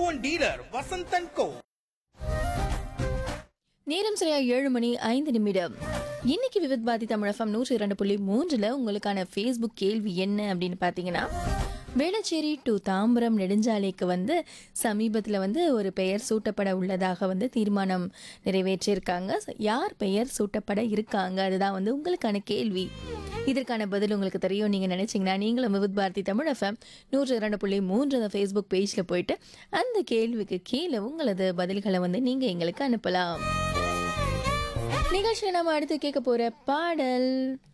one dealer Vasanthan கோ நேரம் சரியா ஏழு மணி ஐந்து நிமிடம் இன்னைக்கு விவித் பாதி தமிழகம் நூற்றி இரண்டு புள்ளி மூன்றில் உங்களுக்கான ஃபேஸ்புக் கேள்வி என்ன அப்படின்னு பார்த்தீங்கன்னா வேளச்சேரி டு தாம்பரம் நெடுஞ்சாலைக்கு வந்து சமீபத்தில் வந்து ஒரு பெயர் சூட்டப்பட உள்ளதாக வந்து தீர்மானம் நிறைவேற்றியிருக்காங்க யார் பெயர் சூட்டப்பட இருக்காங்க அதுதான் வந்து உங்களுக்கான கேள்வி இதற்கான பதில் உங்களுக்கு தெரியும் நீங்கள் நினச்சிங்கன்னா நீங்களும் விவித் பாரதி தமிழ் எஃப்எம் நூற்று இரண்டு புள்ளி மூன்று அந்த ஃபேஸ்புக் பேஜில் போயிட்டு அந்த கேள்விக்கு கீழே உங்களது பதில்களை வந்து நீங்கள் எங்களுக்கு அனுப்பலாம் நிகழ்ச்சியில் நம்ம அடுத்து கேட்க போற பாடல்